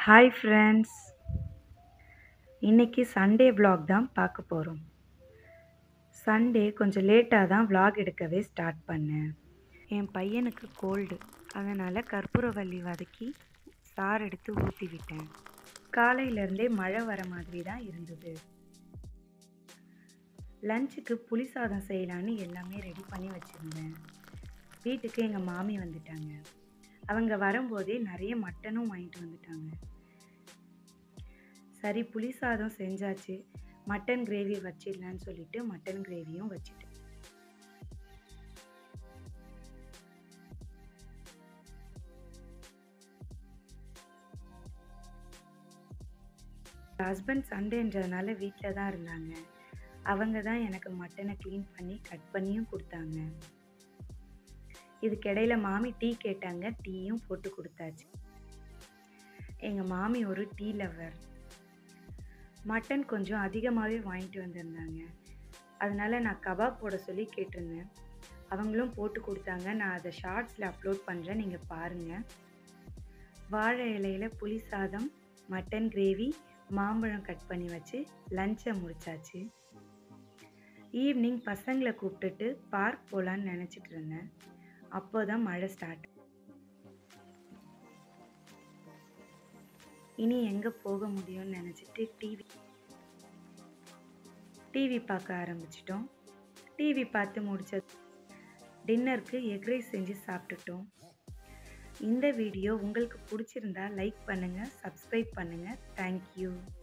hi friends இன்னைக்கு Sunday vlog தான் பார்க்க போகிறோம் சண்டே கொஞ்சம் லேட்டாக தான் vlog எடுக்கவே ஸ்டார்ட் பண்ணேன் என் பையனுக்கு கோல்டு அதனால் கற்பூரவள்ளி வதக்கி சாறு எடுத்து ஊற்றி விட்டேன் காலையிலேருந்தே மழை வர மாதிரி தான் இருந்தது லஞ்சுக்கு புளி சாதம் செய்யலான்னு எல்லாமே ரெடி பண்ணி வச்சுருந்தேன் வீட்டுக்கு எங்கள் மாமி வந்துட்டாங்க அவங்க வரும்போதே நிறைய மட்டனும் வாங்கிட்டு வந்துட்டாங்க சரி புளி சாதம் செஞ்சாச்சு மட்டன் கிரேவி வச்சிடலான்னு சொல்லிட்டு மட்டன் கிரேவியும் வச்சுட்டேன் ஹஸ்பண்ட் சண்டேன்றதுனால வீட்டில் தான் இருந்தாங்க அவங்க தான் எனக்கு மட்டனை க்ளீன் பண்ணி கட் பண்ணியும் கொடுத்தாங்க இதுக்கிடையில மாமி டீ கேட்டாங்க டீயும் போட்டு கொடுத்தாச்சு எங்கள் மாமி ஒரு டீ லவர் மட்டன் கொஞ்சம் அதிகமாகவே வாங்கிட்டு வந்திருந்தாங்க அதனால நான் கபாப் போட சொல்லி கேட்டிருந்தேன் அவங்களும் போட்டு கொடுத்தாங்க நான் அதை ஷார்ட்ஸில் அப்லோட் பண்ணுறேன் நீங்கள் பாருங்கள் வாழை இலையில புளி சாதம் மட்டன் கிரேவி மாம்பழம் கட் பண்ணி வச்சு லஞ்சை முடிச்சாச்சு ஈவினிங் பசங்களை கூப்பிட்டுட்டு பார்க் போகலான்னு நினச்சிட்டு இருந்தேன் அப்போ தான் மழை ஸ்டார்ட் இனி எங்கே போக முடியும்னு நினச்சிட்டு டிவி டிவி பார்க்க ஆரம்பிச்சிட்டோம் டிவி பார்த்து முடிச்சது டின்னருக்கு எக் ரைஸ் செஞ்சு சாப்பிட்டுட்டோம் இந்த வீடியோ உங்களுக்கு பிடிச்சிருந்தா லைக் பண்ணுங்கள் சப்ஸ்கிரைப் பண்ணுங்கள் தேங்க்யூ